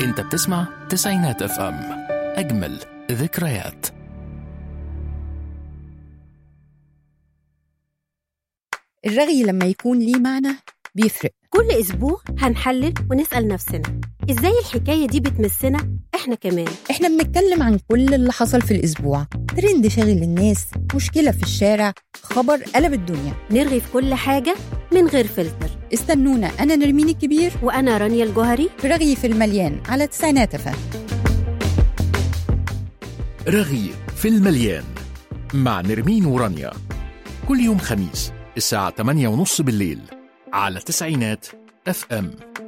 انت بتسمع تسعينات اف ام اجمل ذكريات الرغي لما يكون ليه معنى بيفرق كل أسبوع هنحلل ونسأل نفسنا إزاي الحكاية دي بتمسنا إحنا كمان احنا بنتكلم عن كل اللي حصل في الأسبوع ترند شاغل الناس مشكلة في الشارع خبر قلب الدنيا نرغي في كل حاجة من غير فلتر استنونا أنا نرمين الكبير وأنا رانيا الجوهري في رغي في المليان على تسعينات فهم رغي في المليان مع نرمين ورانيا كل يوم خميس الساعة 8 ونص بالليل على تسعينات اف ام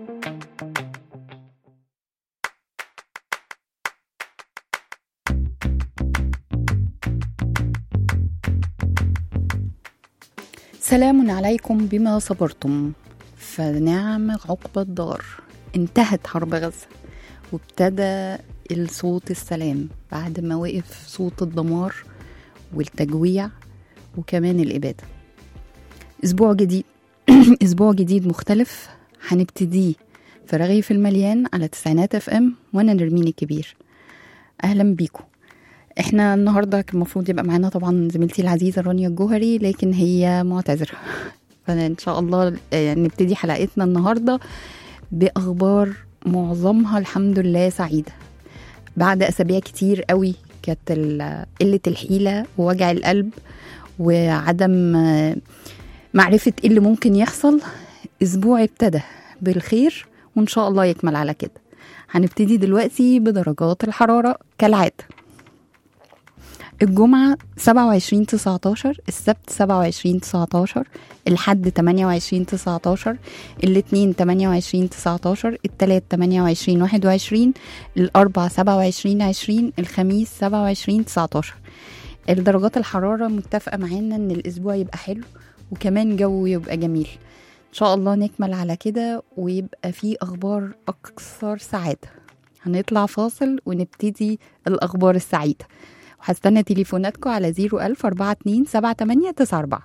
سلام عليكم بما صبرتم فنعم عقبى الدار انتهت حرب غزة وابتدى الصوت السلام بعد ما وقف صوت الدمار والتجويع وكمان الإبادة أسبوع جديد أسبوع جديد مختلف هنبتديه في رغيف المليان على تسعينات اف ام وانا نرمين الكبير اهلا بيكم احنا النهارده كان المفروض يبقى معانا طبعا زميلتي العزيزه رانيا الجوهري لكن هي معتذره فان شاء الله آه، نبتدي حلقتنا النهارده باخبار معظمها الحمد لله سعيده بعد اسابيع كتير قوي كانت ال- قله الحيله ووجع القلب وعدم آه، معرفه ايه اللي ممكن يحصل اسبوع ابتدى بالخير وان شاء الله يكمل على كده هنبتدي دلوقتي بدرجات الحراره كالعاده الجمعة 27 19 السبت 27 19 الحد 28 19 الاثنين 28 19 التلات 28 21 الأربع 27 20 الخميس 27 19 الدرجات الحرارة متفقة معانا إن الأسبوع يبقى حلو وكمان جو يبقى جميل إن شاء الله نكمل على كده ويبقى فيه أخبار أكثر سعادة هنطلع فاصل ونبتدي الأخبار السعيدة وهستنى تليفوناتكم على 01000 42 78 94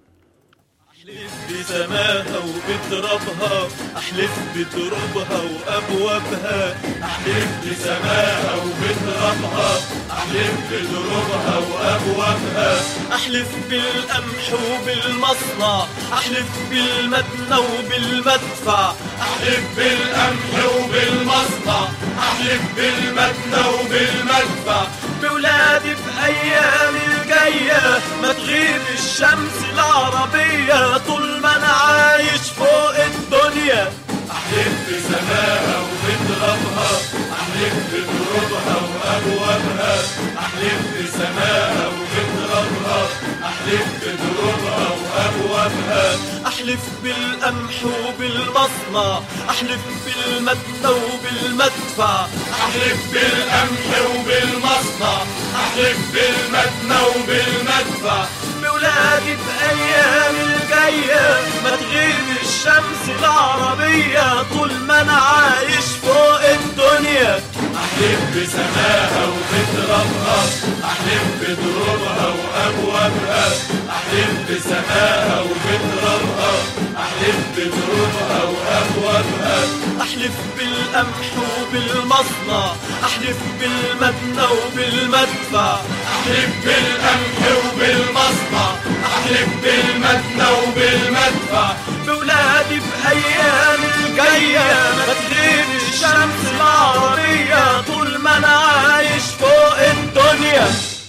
أحلف بسماها وبترابها أحلف بترابها وأبوابها أحلف بسماها وبترابها أحلف بترابها وأبوابها أحلف بالقمح وبالمصنع أحلف بالمدنى وبالمدفع أحلف بالقمح وبالمصنع أحلف بالمدنى وبالمدفع بولادي بأيام الجاية ما تغيب الشمس العربية طول ما أنا عايش فوق الدنيا أحلف بسماها وبترابها أحلف بترابها وأبوابها أحلف بسماها وبترابها أحلف بترابها وأبوابها أحلف بالقمح وبالمصنع أحلف بالمدنى وبالمدفع أحلف بالقمح وبالمصنع أحلف بالمدنى وبالمدفع بولادي بأيام الجاية ما تغيب الشمس العربية طول ما أنا عايش فوق الدنيا أحلف بسماها وبترابها أحلف بترابها وأبوابها أحلف بسماها وبترابها أحلف بترابها وأبوابها أحلف بالقمح وبالمصنع أحلف بالمدنى وبالمدفع أحلف بالقمح وبالمصنع أحلف بالمدنى وبالمدفع بولادي بأيام الجاية ما تغيب الشمس العربية طول ما أنا عايش فوق الدنيا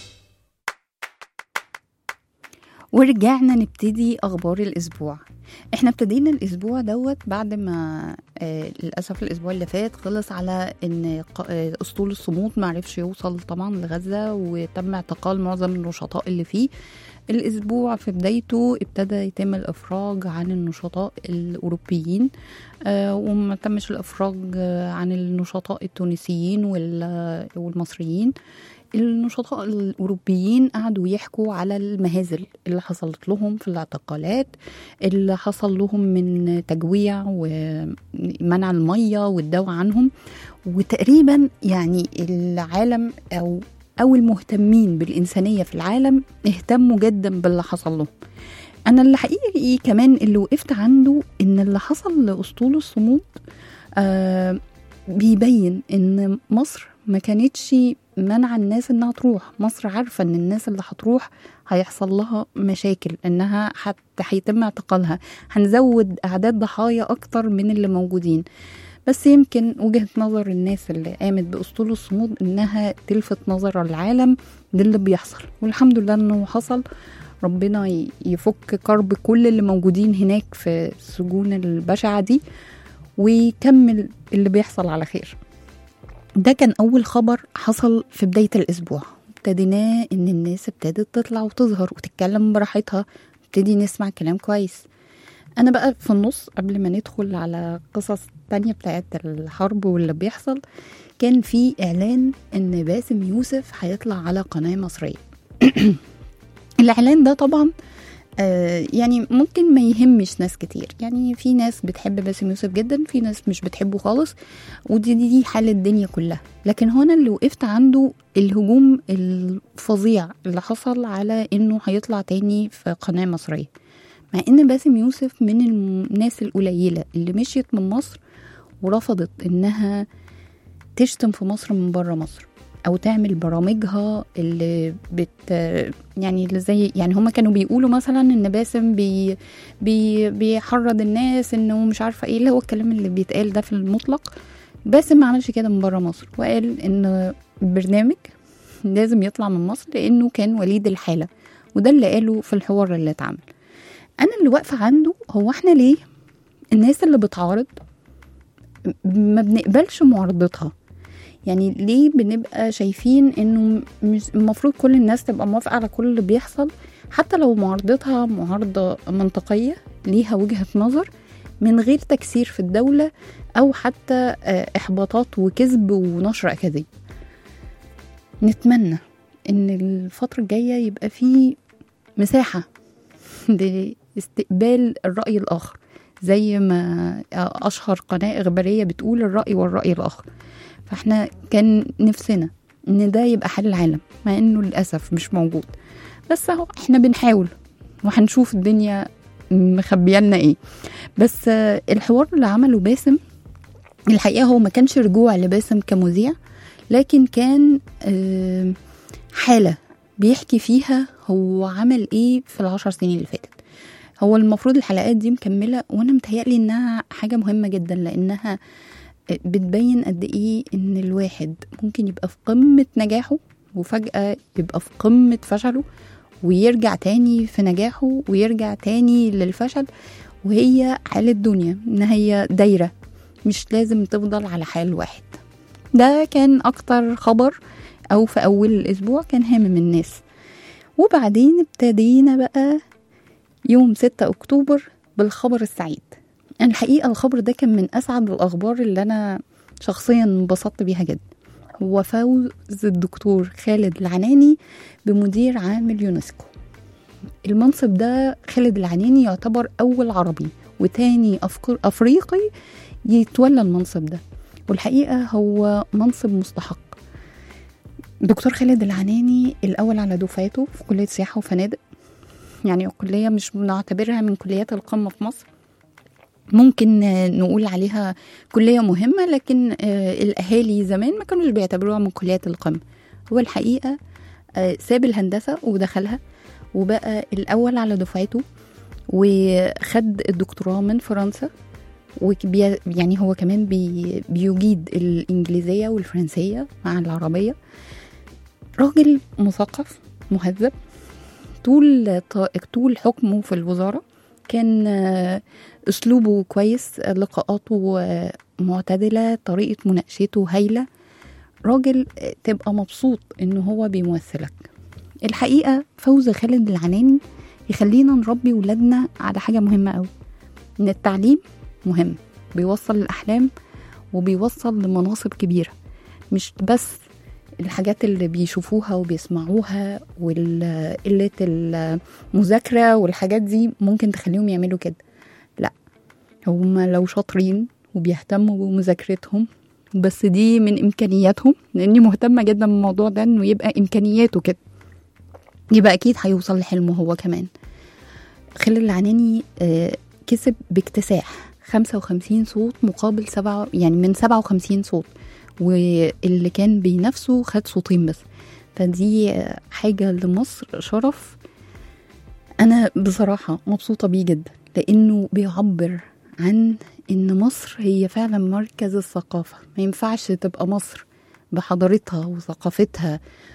ورجعنا نبتدي اخبار الاسبوع احنا ابتدينا الاسبوع دوت بعد ما آه للاسف الاسبوع اللي فات خلص على ان ق- آه اسطول الصمود ما عرفش يوصل طبعا لغزه وتم اعتقال معظم النشطاء اللي فيه الاسبوع في بدايته ابتدى يتم الافراج عن النشطاء الاوروبيين آه وما تمش الافراج آه عن النشطاء التونسيين وال- والمصريين النشطاء الأوروبيين قعدوا يحكوا على المهازل اللي حصلت لهم في الاعتقالات اللي حصل لهم من تجويع ومنع المية والدواء عنهم وتقريبا يعني العالم أو أو المهتمين بالإنسانية في العالم اهتموا جدا باللي حصل لهم أنا اللي حقيقي كمان اللي وقفت عنده إن اللي حصل لأسطول الصمود آه بيبين ان مصر ما كانتش منع الناس انها تروح مصر عارفة ان الناس اللي هتروح هيحصل لها مشاكل انها حتى هيتم اعتقالها هنزود اعداد ضحايا اكتر من اللي موجودين بس يمكن وجهة نظر الناس اللي قامت بأسطول الصمود إنها تلفت نظر العالم للي بيحصل والحمد لله إنه حصل ربنا ي- يفك كرب كل اللي موجودين هناك في السجون البشعة دي ويكمل اللي بيحصل على خير ده كان أول خبر حصل في بداية الأسبوع ابتديناه إن الناس ابتدت تطلع وتظهر وتتكلم براحتها ابتدي نسمع كلام كويس أنا بقى في النص قبل ما ندخل على قصص تانية بتاعت الحرب واللي بيحصل كان في إعلان إن باسم يوسف هيطلع على قناة مصرية الإعلان ده طبعا آه، يعني ممكن ما يهمش ناس كتير يعني في ناس بتحب باسم يوسف جدا في ناس مش بتحبه خالص ودي دي, دي حال الدنيا كلها لكن هنا اللي وقفت عنده الهجوم الفظيع اللي حصل على انه هيطلع تاني في قناة مصرية مع ان باسم يوسف من الناس القليلة اللي مشيت من مصر ورفضت انها تشتم في مصر من بره مصر او تعمل برامجها اللي بت يعني اللي زي يعني هما كانوا بيقولوا مثلا ان باسم بي بي بيحرض الناس انه مش عارفه ايه اللي هو الكلام اللي بيتقال ده في المطلق باسم ما عملش كده من بره مصر وقال ان البرنامج لازم يطلع من مصر لانه كان وليد الحاله وده اللي قاله في الحوار اللي اتعمل انا اللي واقفه عنده هو احنا ليه الناس اللي بتعارض ما بنقبلش معارضتها يعني ليه بنبقى شايفين انه مش المفروض كل الناس تبقى موافقه على كل اللي بيحصل حتى لو معارضتها معارضه منطقيه ليها وجهه نظر من غير تكسير في الدوله او حتى آه، احباطات وكذب ونشر اكاذيب نتمنى ان الفتره الجايه يبقى في مساحه لاستقبال الراي الاخر زي ما اشهر قناه اخباريه بتقول الراي والراي الاخر فاحنا كان نفسنا ان ده يبقى حل العالم مع انه للاسف مش موجود بس اهو احنا بنحاول وهنشوف الدنيا مخبيالنا ايه بس آه، الحوار اللي عمله باسم الحقيقه هو ما كانش رجوع لباسم كمذيع لكن كان آه، حاله بيحكي فيها هو عمل ايه في العشر سنين اللي فاتت هو المفروض الحلقات دي مكمله وانا متهيألي انها حاجه مهمه جدا لانها بتبين قد ايه ان الواحد ممكن يبقى في قمة نجاحه وفجأة يبقى في قمة فشله ويرجع تاني في نجاحه ويرجع تاني للفشل وهي حال الدنيا ان هي دايرة مش لازم تفضل على حال واحد ده كان اكتر خبر او في اول الاسبوع كان هامم الناس وبعدين ابتدينا بقى يوم 6 اكتوبر بالخبر السعيد أنا الحقيقة الخبر ده كان من أسعد الأخبار اللي أنا شخصيا انبسطت بيها جدا هو فوز الدكتور خالد العناني بمدير عام اليونسكو المنصب ده خالد العناني يعتبر أول عربي وتاني أفق- أفريقي يتولى المنصب ده والحقيقة هو منصب مستحق دكتور خالد العناني الأول على دفعته في كلية سياحة وفنادق يعني الكلية مش بنعتبرها من كليات القمة في مصر ممكن آه، نقول عليها كلية مهمة لكن آه، الأهالي زمان ما كانوش بيعتبروها من كليات القمة هو الحقيقة آه، ساب الهندسة ودخلها وبقى الأول على دفعته وخد الدكتوراه من فرنسا وبي يعني هو كمان بي بيجيد الإنجليزية والفرنسية مع العربية راجل مثقف مهذب طول طول حكمه في الوزارة كان آه، اسلوبه كويس لقاءاته آه، معتدله طريقه مناقشته هايله راجل آه، تبقى مبسوط ان هو بيمثلك الحقيقه فوز خالد العناني يخلينا نربي ولادنا على حاجه مهمه قوي ان التعليم مهم بيوصل الاحلام وبيوصل لمناصب كبيره مش بس الحاجات اللي بيشوفوها وبيسمعوها وقلة المذاكرة والحاجات دي ممكن تخليهم يعملوا كده لا هما لو شاطرين وبيهتموا بمذاكرتهم بس دي من إمكانياتهم لأني مهتمة جدا بالموضوع ده إنه يبقى إمكانياته كده يبقى أكيد هيوصل لحلمه هو كمان خالد العناني آه، كسب باكتساح 55 صوت مقابل سبعة يعني من 57 صوت واللي كان بينافسه خد صوتين بس فدي حاجة لمصر شرف أنا بصراحة مبسوطة بيه جدا لأنه بيعبر عن إن مصر هي فعلا مركز الثقافة ما ينفعش تبقى مصر بحضارتها وثقافتها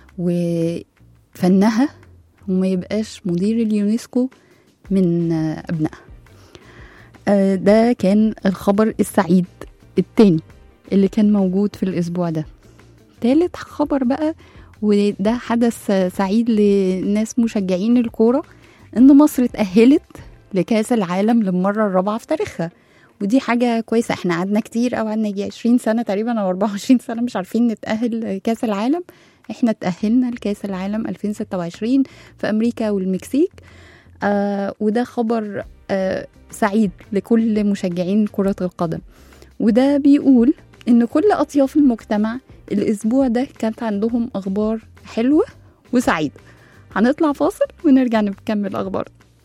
وفنها وما يبقاش مدير اليونسكو من أبنائها آه، ده كان الخبر السعيد التاني اللي كان موجود في الأسبوع ده تالت خبر بقى وده حدث سعيد لناس مشجعين الكورة إن مصر اتأهلت لكأس العالم للمرة الرابعة في تاريخها ودي حاجة كويسة احنا قعدنا كتير أو قعدنا يجي 20 سنة تقريبا أو 24 سنة مش عارفين نتأهل لكأس العالم احنا اتأهلنا لكأس العالم 2026 في أمريكا والمكسيك آه وده خبر آه سعيد لكل مشجعين كرة القدم وده بيقول إن كل أطياف المجتمع الأسبوع ده كانت عندهم أخبار حلوة وسعيدة هنطلع فاصل ونرجع نكمل أخبار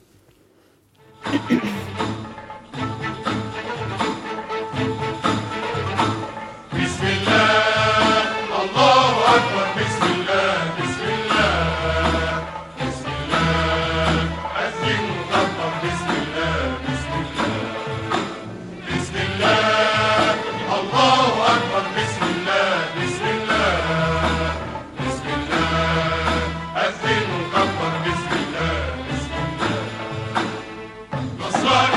بسم الله الله أكبر بسم الله بسم الله بسم الله أذن كبر بسم الله بسم الله بسم الله الله أكبر بسم الله بسم الله بسم الله أذن كبر بسم الله بسم الله نصراني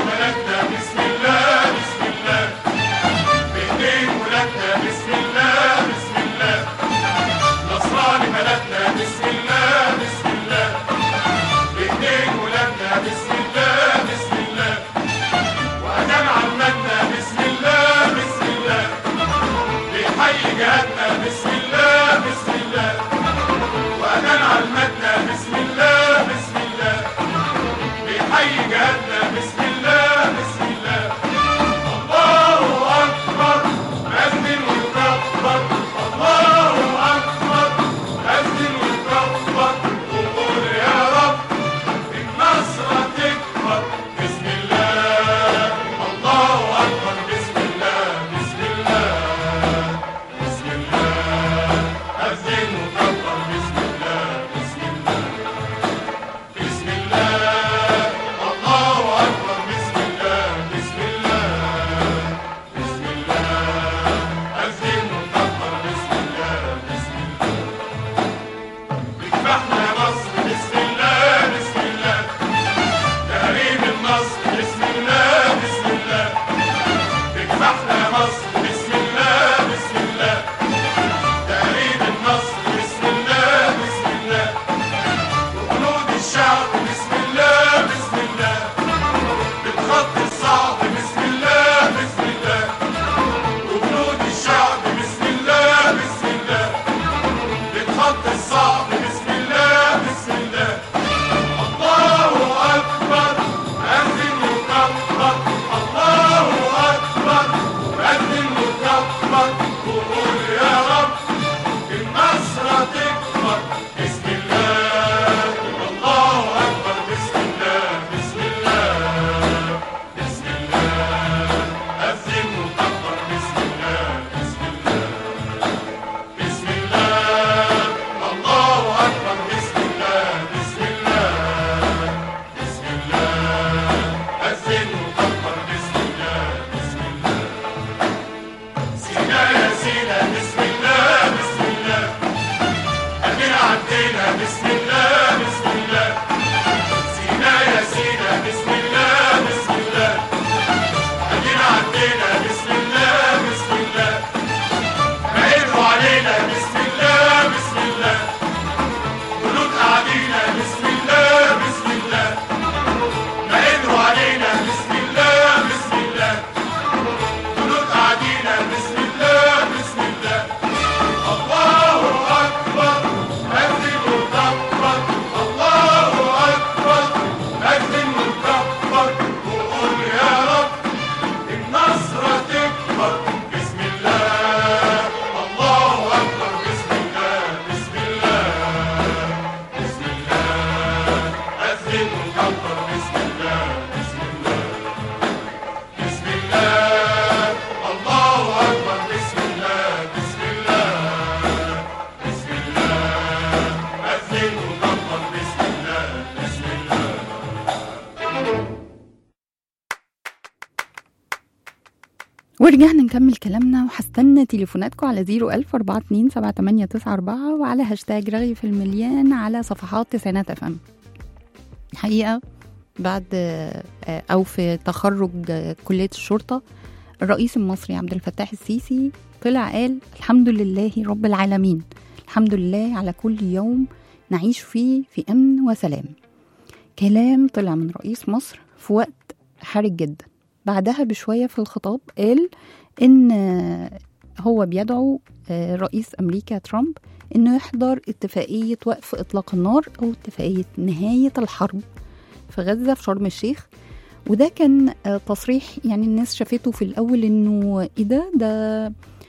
ورجعنا نكمل كلامنا وهستنى تليفوناتكم على 01000 42 7894 وعلى هاشتاج رغي في المليان على صفحات تسعينات اف ام الحقيقة بعد آه، أو في تخرج آه، كلية الشرطة الرئيس المصري عبد الفتاح السيسي طلع قال الحمد لله رب العالمين الحمد لله على كل يوم نعيش فيه في أمن وسلام كلام طلع من رئيس مصر في وقت حرج جدا بعدها بشوية في الخطاب قال إن آه، هو بيدعو آه، رئيس أمريكا ترامب إنه يحضر اتفاقية وقف إطلاق النار أو اتفاقية نهاية الحرب في غزة في شرم الشيخ وده كان آه، تصريح يعني الناس شافته في الأول إنه إيه ده ده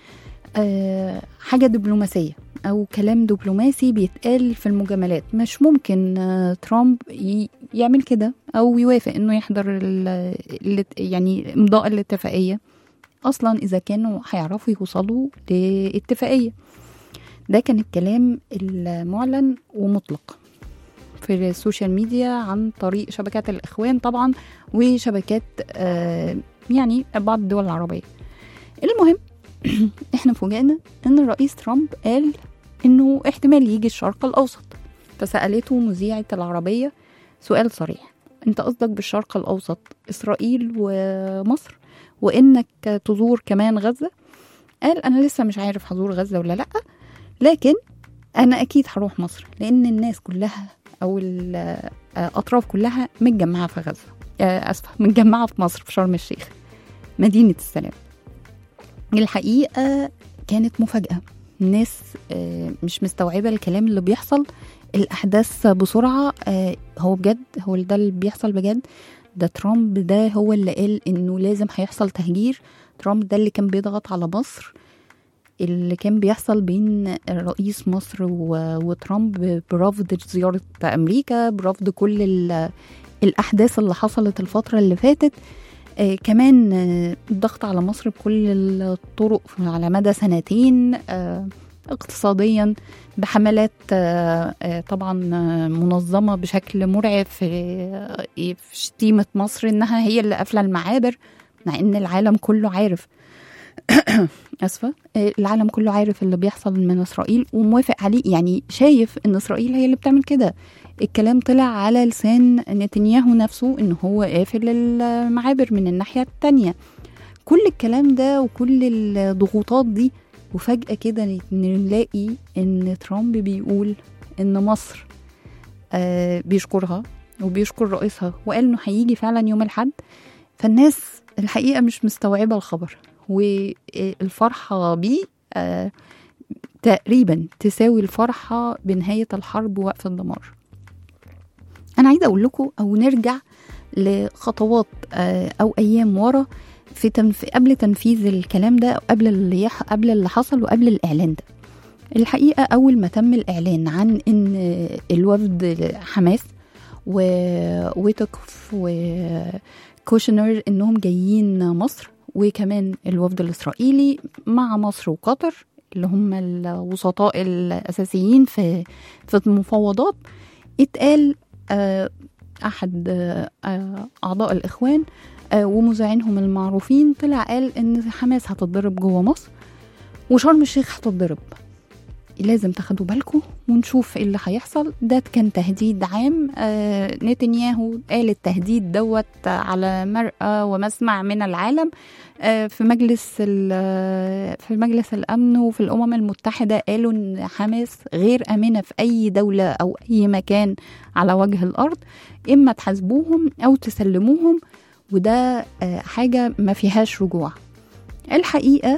آه، حاجة دبلوماسية أو كلام دبلوماسي بيتقال في المجاملات مش ممكن آه، ترامب ي- يعمل كده أو يوافق إنه يحضر ال- ال- يعني إمضاء الاتفاقية أصلا إذا كانوا هيعرفوا يوصلوا لاتفاقية ده كان الكلام المعلن ومطلق في السوشيال ميديا عن طريق شبكات الإخوان طبعا وشبكات آه، يعني بعض الدول العربية المهم احنا فوجئنا ان الرئيس ترامب قال انه احتمال يجي الشرق الاوسط فسالته مذيعه العربيه سؤال صريح انت قصدك بالشرق الاوسط اسرائيل ومصر وانك تزور كمان غزه قال انا لسه مش عارف هزور غزه ولا لا لكن انا اكيد هروح مصر لان الناس كلها او الاطراف كلها متجمعه في غزه آه، اسفه متجمعه في مصر في شرم الشيخ مدينه السلام الحقيقه كانت مفاجاه الناس آه، مش مستوعبه الكلام اللي بيحصل الاحداث بسرعه آه، هو بجد هو ده اللي بيحصل بجد ده ترامب ده هو اللي قال انه لازم هيحصل تهجير ترامب ده اللي كان بيضغط على مصر اللي كان بيحصل بين رئيس مصر و- وترامب برفض زيارة أمريكا برفض كل ال- الأحداث اللي حصلت الفترة اللي فاتت آه كمان آه الضغط على مصر بكل الطرق على مدى سنتين آه اقتصاديا بحملات آه آه طبعا آه منظمة بشكل مرعب في, آه في شتيمة مصر إنها هي اللي قافلة المعابر مع إن العالم كله عارف اسفه آه، العالم كله عارف اللي بيحصل من اسرائيل وموافق عليه يعني شايف ان اسرائيل هي اللي بتعمل كده الكلام طلع على لسان نتنياهو نفسه ان هو قافل المعابر من الناحيه التانية كل الكلام ده وكل الضغوطات دي وفجاه كده نلاقي ان ترامب بيقول ان مصر آه بيشكرها وبيشكر رئيسها وقال انه هيجي فعلا يوم الاحد فالناس الحقيقه مش مستوعبه الخبر والفرحة بيه آه، تقريبا تساوي الفرحة بنهاية الحرب ووقف الدمار أنا عايزة أقول لكم أو نرجع لخطوات آه، أو أيام ورا في تنف... قبل تنفيذ الكلام ده أو قبل اللي يح... قبل اللي حصل وقبل الإعلان ده الحقيقة أول ما تم الإعلان عن إن الوفد حماس وويتكوف وكوشنر إنهم جايين مصر وكمان الوفد الإسرائيلي مع مصر وقطر اللي هم الوسطاء الأساسيين في في المفاوضات اتقال آه، أحد آه، آه، أعضاء الإخوان آه، ومذيعينهم المعروفين طلع قال إن حماس هتتضرب جوه مصر وشرم الشيخ هتتضرب لازم تاخدوا بالكم ونشوف ايه اللي هيحصل ده كان تهديد عام آه نتنياهو قال التهديد دوت على مرأى ومسمع من العالم آه في مجلس ال- في مجلس الامن وفي الامم المتحده قالوا ان حماس غير امنه في اي دوله او اي مكان على وجه الارض اما تحاسبوهم او تسلموهم وده آه حاجه ما فيهاش رجوع الحقيقه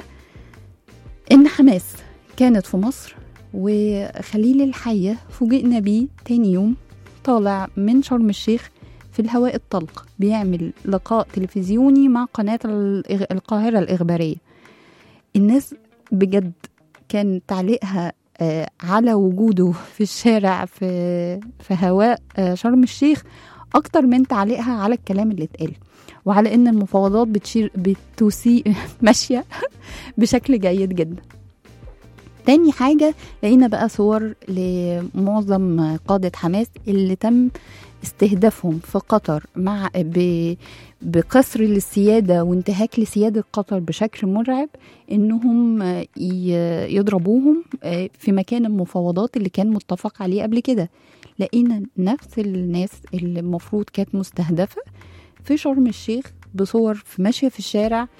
ان حماس كانت في مصر وخليل الحية فوجئنا بيه تاني يوم طالع من شرم الشيخ في الهواء الطلق بيعمل لقاء تلفزيوني مع قناة الإغ- القاهرة الإخبارية الناس بجد كان تعليقها آه، على وجوده في الشارع في في هواء آه، شرم الشيخ أكتر من تعليقها على الكلام اللي اتقال وعلى إن المفاوضات بتشير بتسيء ماشية بشكل جيد جدا تاني حاجة لقينا بقى صور لمعظم قادة حماس اللي تم استهدافهم في قطر مع ب بقصر للسيادة وانتهاك لسيادة قطر بشكل مرعب إنهم آه، ي- يضربوهم آه، في مكان المفاوضات اللي كان متفق عليه قبل كده لقينا نفس الناس اللي المفروض كانت مستهدفة في شرم الشيخ بصور في ماشية في الشارع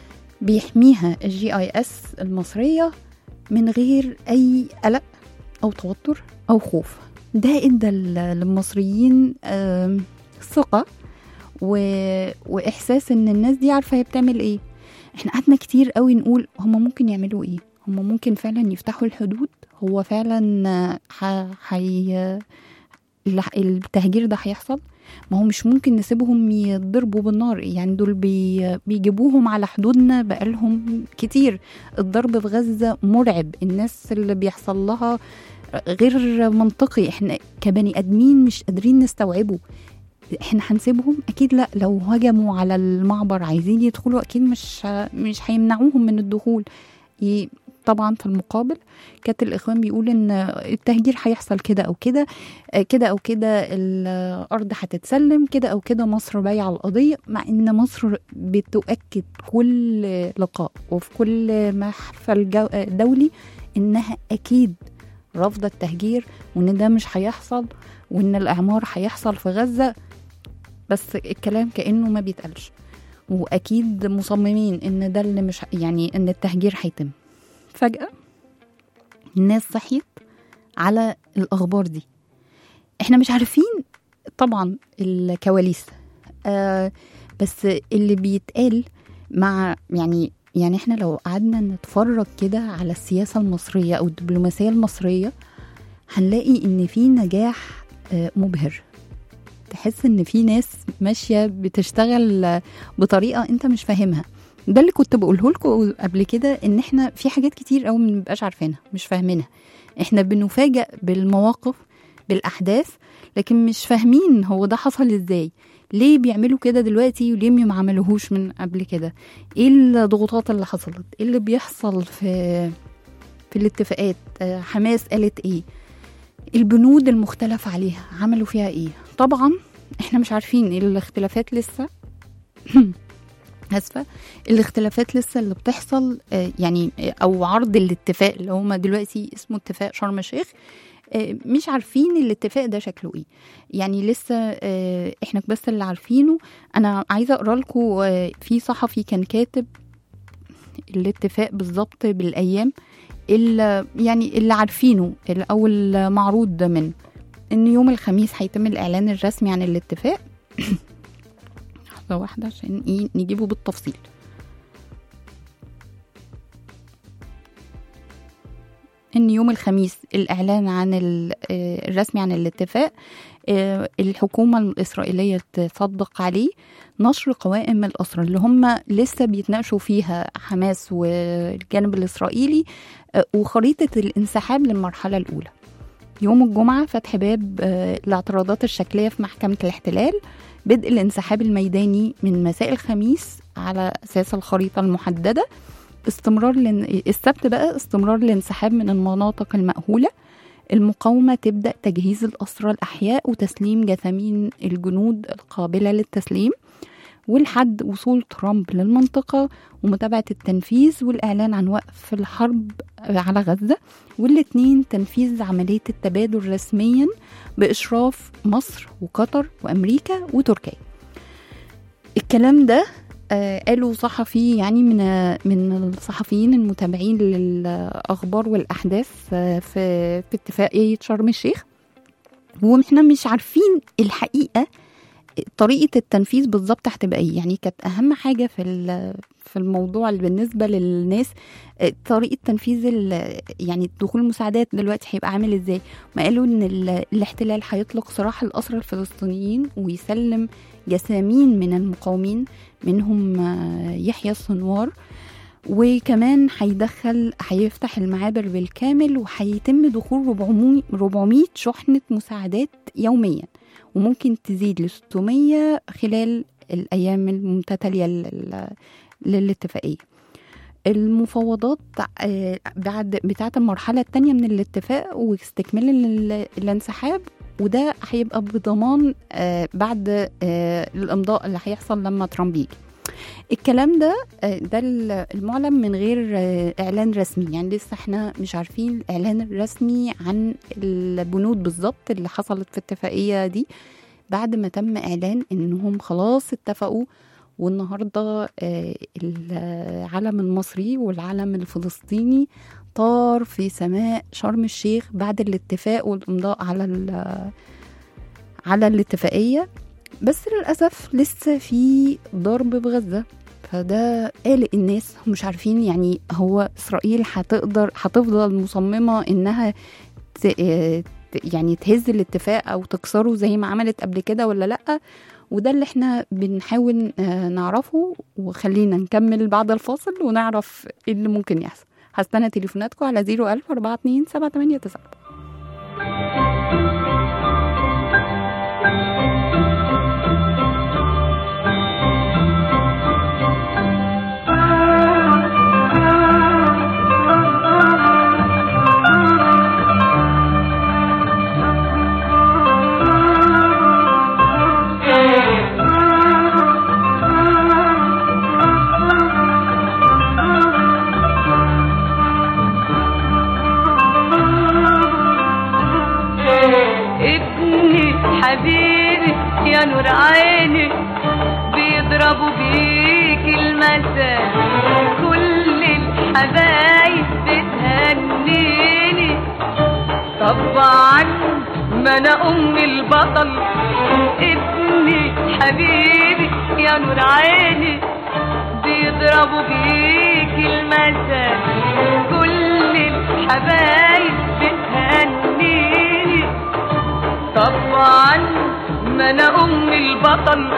بيحميها الجي اي اس المصرية من غير أي قلق أو توتر أو خوف ده ادى ل- للمصريين آم، ثقة و... وإحساس إن الناس دي عارفة هي بتعمل إيه إحنا قعدنا كتير قوي نقول هما ممكن يعملوا إيه هما ممكن فعلا يفتحوا الحدود هو فعلا آه، ح... حي... الح- التهجير ده هيحصل ما هو مش ممكن نسيبهم يضربوا بالنار يعني دول بي... بيجيبوهم على حدودنا بقالهم كتير الضرب في غزة مرعب الناس اللي بيحصل لها غير منطقي احنا كبني ادمين مش قادرين نستوعبه احنا هنسيبهم اكيد لا لو هجموا على المعبر عايزين يدخلوا اكيد مش مش هيمنعوهم من الدخول ي- طبعا في المقابل كانت الاخوان بيقول ان التهجير هيحصل كده او كده آه، كده او كده الارض هتتسلم كده او كده مصر بايعه القضيه مع ان مصر بتؤكد كل لقاء وفي كل محفل جو- آه، دولي انها اكيد رافضه التهجير وان ده مش هيحصل وان الاعمار هيحصل في غزه بس الكلام كانه ما بيتقالش واكيد مصممين ان ده اللي مش يعني ان التهجير هيتم فجاه الناس صحيت على الاخبار دي احنا مش عارفين طبعا الكواليس آه بس اللي بيتقال مع يعني يعني احنا لو قعدنا نتفرج كده على السياسة المصرية أو الدبلوماسية المصرية هنلاقي إن في نجاح آه، مبهر تحس إن في ناس ماشية بتشتغل آه، بطريقة أنت مش فاهمها ده اللي كنت بقوله لكم قبل كده إن احنا في حاجات كتير قوي ما بنبقاش عارفينها مش فاهمينها احنا بنفاجأ بالمواقف بالأحداث لكن مش فاهمين هو ده حصل ازاي ليه بيعملوا كده دلوقتي وليه ما عملوهوش من قبل كده ايه الضغوطات اللي حصلت ايه اللي بيحصل في في الاتفاقات آه، حماس قالت ايه البنود المختلف عليها عملوا فيها ايه طبعا احنا مش عارفين الاختلافات لسه اسفه الاختلافات لسه اللي بتحصل آه، يعني آه، او عرض الاتفاق اللي هما دلوقتي اسمه اتفاق شرم الشيخ آه، مش عارفين الاتفاق ده شكله ايه يعني لسه آه، احنا بس اللي عارفينه انا عايزه اقرا لكم في صحفي كان كاتب الاتفاق بالظبط بالايام اللي يعني اللي عارفينه ال- او المعروض ده منه ان يوم الخميس هيتم الاعلان الرسمي عن الاتفاق لحظه واحده عشان ايه نجيبه بالتفصيل ان يوم الخميس الاعلان عن ال- آه، الرسمي عن الاتفاق آه، الحكومه الاسرائيليه تصدق عليه نشر قوائم الاسرى اللي هم لسه بيتناقشوا فيها حماس والجانب الاسرائيلي آه، وخريطه الانسحاب للمرحله الاولى يوم الجمعة فتح باب آه، الاعتراضات الشكلية في محكمة الاحتلال بدء الانسحاب الميداني من مساء الخميس على أساس الخريطة المحددة استمرار لن... السبت بقى استمرار الانسحاب من المناطق المأهولة المقاومة تبدأ تجهيز الأسرى الأحياء وتسليم جثامين الجنود القابلة للتسليم والحد وصول ترامب للمنطقة ومتابعة التنفيذ والإعلان عن وقف الحرب على غزة والاتنين تنفيذ عملية التبادل رسميا بإشراف مصر وقطر وأمريكا وتركيا الكلام ده آه، قالوا صحفي يعني من من الصحفيين المتابعين للاخبار والاحداث آه، في في اتفاقيه شرم الشيخ واحنا مش عارفين الحقيقه طريقه التنفيذ بالظبط هتبقى ايه يعني كانت اهم حاجه في ال- في الموضوع اللي بالنسبه للناس آه، طريقه تنفيذ ال- يعني دخول المساعدات دلوقتي هيبقى عامل ازاي ما قالوا ان ال- الاحتلال هيطلق سراح الاسرى الفلسطينيين ويسلم جسامين من المقاومين منهم آه، يحيى السنوار وكمان هيدخل هيفتح المعابر بالكامل وهيتم دخول 400 400 شحنة مساعدات يوميا وممكن تزيد ل 600 خلال الأيام المتتالية لل- للاتفاقية المفاوضات آه، بعد بتاعة المرحلة الثانية من الاتفاق واستكمال ال- الانسحاب وده هيبقى بضمان آه، بعد آه، الامضاء اللي هيحصل لما ترامب يجي الكلام ده آه، ده ال- المعلن من غير آه، اعلان رسمي يعني لسه احنا مش عارفين الاعلان الرسمي عن البنود بالظبط اللي حصلت في الاتفاقيه دي بعد ما تم اعلان انهم خلاص اتفقوا والنهارده آه، العلم المصري والعلم الفلسطيني طار في سماء شرم الشيخ بعد الاتفاق والامضاء على ال- على الاتفاقيه بس للاسف لسه في ضرب بغزه فده قلق الناس ومش عارفين يعني هو اسرائيل هتقدر هتفضل مصممه انها ت- آه، ت- يعني تهز الاتفاق او تكسره زي ما عملت قبل كده ولا لا وده اللي احنا بنحاول آه، نعرفه وخلينا نكمل بعد الفاصل ونعرف ايه اللي ممكن يحصل هستنى تليفوناتكم على 01000 42 789 ابني حبيبي يا نور عيني بيضربوا بيك المثل كل الحبايب بتهنيني طبعا ما انا ام البطل ابني حبيبي يا نور عيني بيضربوا بيك المثل كل الحبايب بتهنيني طبعا ما انا ام البطل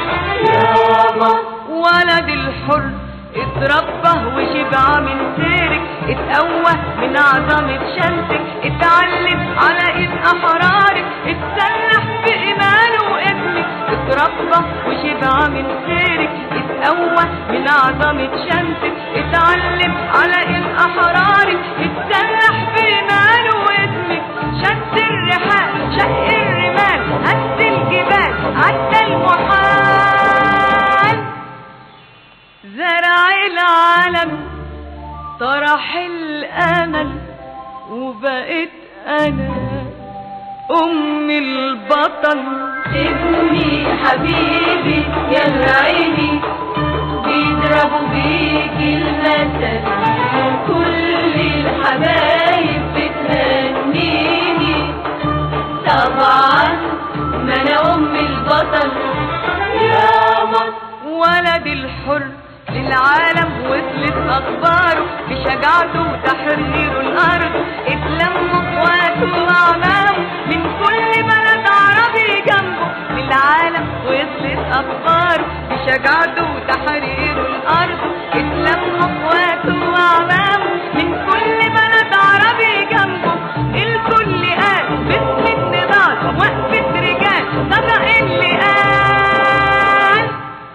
يابا ولد الحر اتربى وشبع من سيرك اتقوى من عظمة شمسك اتعلم على ايد احرارك اتسلح بإيمانه وابنك اتربى وشبع من سيرك اتقوى من عظمة شمسك اتعلم على ايد احرارك اتسلح بإيمانه وابنك شد الرحال شق الرمال هز الجبال عدى المحال زرع العالم طرح الامل وبقيت انا ام البطل ابني حبيبي يا عيني بيضربوا بيك المثل كل الحبايب بتهنيني طبعا ما انا ام البطل يا مصر ولد الحر للعالم وصلت اخباره بشجاعته وتحرير الارض اتلموا اخواته واعمامه من كل بلد عربي جنبه للعالم وصلت اخباره بشجاعته وتحرير الارض اتلموا اخواته واعمامه من كل بلد عربي جنبه الكل قال باسم النضال وقفة رجال صدق اللي قال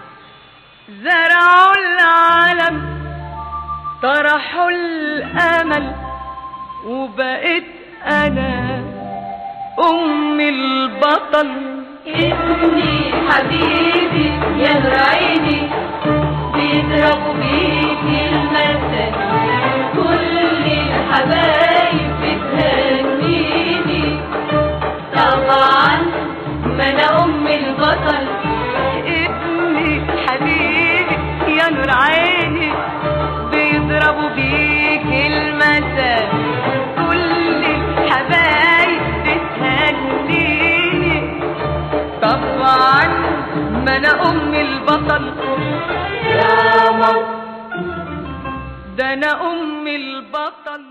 زرعوا العالم طرحوا الامل وبقيت انا ام البطل ابني حبيبي يا نور عيني بيضربوا بيك المثل كل الحبايب بتهنيني طبعا ما انا ام البطل ابني حبيبي يا نور عيني بيضربوا بيك المثل كل الحبايب بتهنيني طبعا ما انا ام البطل يا مصر ده انا ام البطل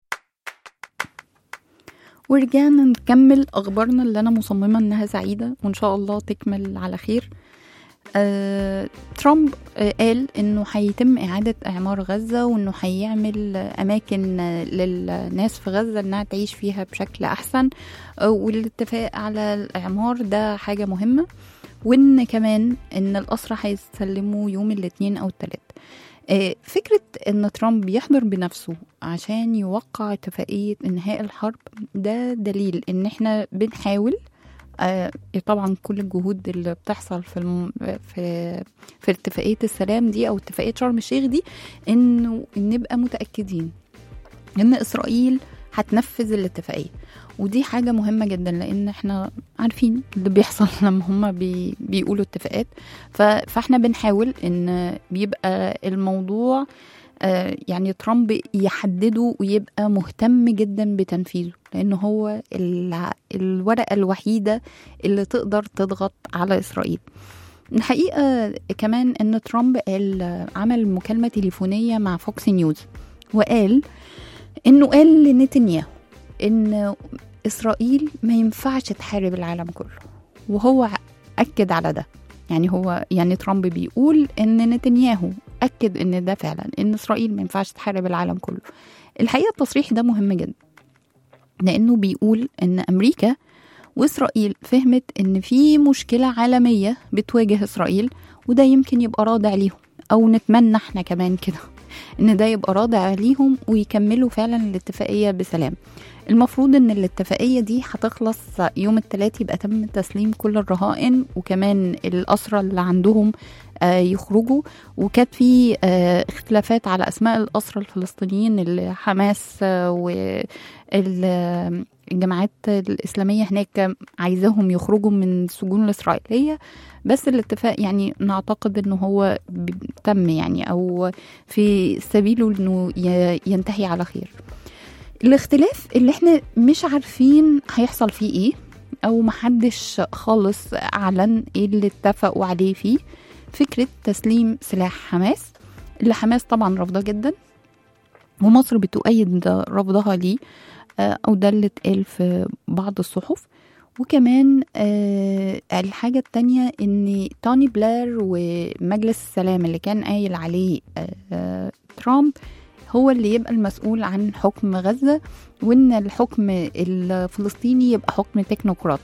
ورجعنا نكمل اخبارنا اللي انا مصممه انها سعيده وان شاء الله تكمل على خير آه، ترامب آه، قال انه هيتم اعاده اعمار غزه وانه هيعمل آه، اماكن آه، للناس في غزه انها تعيش فيها بشكل احسن آه، والاتفاق على الاعمار ده حاجه مهمه وان كمان ان الاسرى هيسلموا يوم الاثنين او الثلاث آه، فكرة ان ترامب يحضر بنفسه عشان يوقع اتفاقية انهاء الحرب ده دليل ان احنا بنحاول آه، طبعا كل الجهود اللي بتحصل في الم... في في اتفاقيه السلام دي او اتفاقيه شرم الشيخ دي انه نبقى متاكدين ان اسرائيل هتنفذ الاتفاقيه ودي حاجه مهمه جدا لان احنا عارفين اللي بيحصل لما هما بي... بيقولوا اتفاقات ف... فاحنا بنحاول ان بيبقى الموضوع آه، يعني ترامب يحدده ويبقى مهتم جدا بتنفيذه لان هو الع- الورقه الوحيده اللي تقدر تضغط على اسرائيل الحقيقه كمان ان ترامب قال عمل مكالمه تليفونيه مع فوكس نيوز وقال انه قال لنتنياهو ان اسرائيل ما ينفعش تحارب العالم كله وهو اكد على ده يعني هو يعني ترامب بيقول ان نتنياهو اكد ان ده فعلا ان اسرائيل ما ينفعش تحارب العالم كله الحقيقه التصريح ده مهم جدا لانه بيقول ان امريكا واسرائيل فهمت ان في مشكله عالميه بتواجه اسرائيل وده يمكن يبقى رادع ليهم او نتمنى احنا كمان كده ان ده يبقى رادع ليهم ويكملوا فعلا الاتفاقيه بسلام المفروض ان الاتفاقيه دي هتخلص يوم الثلاث يبقى تم تسليم كل الرهائن وكمان الاسرى اللي عندهم آه، يخرجوا وكانت في آه، اختلافات على اسماء الاسرى الفلسطينيين اللي حماس والجماعات الاسلاميه هناك عايزاهم يخرجوا من السجون الاسرائيليه بس الاتفاق يعني نعتقد انه هو ب- تم يعني او في سبيله انه ي- ينتهي على خير الاختلاف اللي احنا مش عارفين هيحصل فيه ايه او محدش خالص اعلن ايه اللي اتفقوا عليه فيه فكرة تسليم سلاح حماس اللي حماس طبعا رافضاه جدا ومصر بتؤيد رفضها ليه آه، او ده اللي اتقال في بعض الصحف وكمان آه الحاجة التانية ان توني بلير ومجلس السلام اللي كان قايل عليه آه آه ترامب هو اللي يبقى المسؤول عن حكم غزة وان الحكم الفلسطيني يبقى حكم تكنوقراط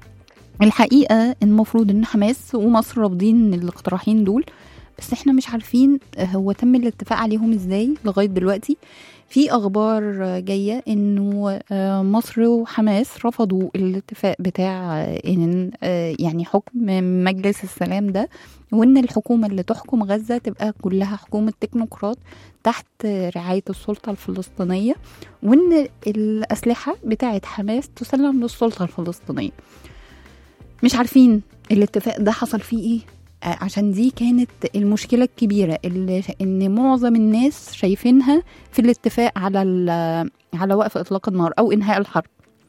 الحقيقة المفروض ان حماس ومصر رافضين الاقتراحين دول بس احنا مش عارفين هو تم الاتفاق عليهم ازاي لغاية دلوقتي في اخبار جاية انه آه، مصر وحماس رفضوا الاتفاق بتاع آه، ان آه، يعني حكم مجلس السلام ده وان الحكومة اللي تحكم غزة تبقى كلها حكومة تكنوقراط تحت رعاية السلطة الفلسطينية وان الاسلحة بتاعت حماس تسلم للسلطة الفلسطينية مش عارفين الاتفاق ده حصل فيه ايه آه، عشان دي كانت المشكلة الكبيرة اللي ان معظم الناس شايفينها في الاتفاق على ال- على وقف اطلاق النار او انهاء الحرب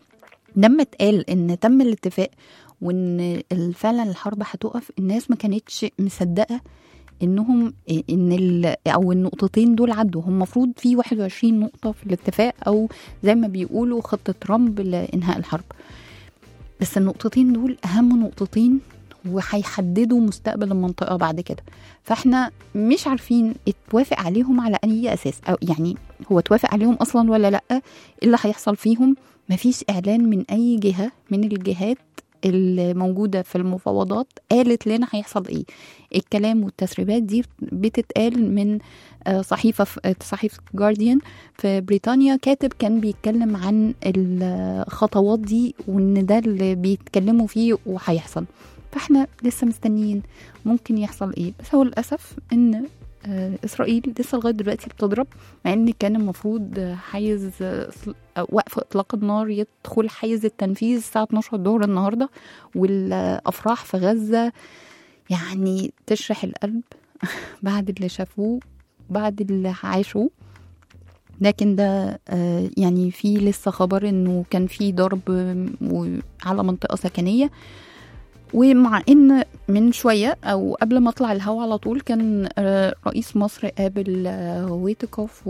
لما اتقال ان تم الاتفاق وان ال- فعلا الحرب هتقف الناس ما كانتش مصدقة انهم ان ال او النقطتين دول عدوا هم المفروض في 21 نقطة في الاتفاق او زي ما بيقولوا خطة ترامب لانهاء الحرب بس النقطتين دول اهم نقطتين وهيحددوا مستقبل المنطقه بعد كده فاحنا مش عارفين اتوافق عليهم على اي اساس او يعني هو اتوافق عليهم اصلا ولا لا إيه اللي هيحصل فيهم مفيش اعلان من اي جهه من الجهات الموجودة في المفاوضات قالت لنا هيحصل ايه الكلام والتسريبات دي بتتقال من آه، صحيفة في آه، صحيفة جارديان في بريطانيا كاتب كان بيتكلم عن الخطوات دي وان ده اللي بيتكلموا فيه وهيحصل فاحنا لسه مستنيين ممكن يحصل ايه بس هو للاسف ان آه، اسرائيل لسه لغايه دلوقتي بتضرب مع ان كان المفروض آه، حيز آه، إطل- آه، وقف اطلاق النار يدخل حيز التنفيذ الساعه 12 الظهر النهارده والافراح في غزه يعني تشرح القلب بعد اللي شافوه بعد اللي عاشوه لكن ده آه، يعني في لسه خبر انه كان في ضرب آم، و- على منطقه سكنيه ومع ان من شويه او قبل ما اطلع الهوا على طول كان آه، رئيس مصر قابل آه، ويتكوف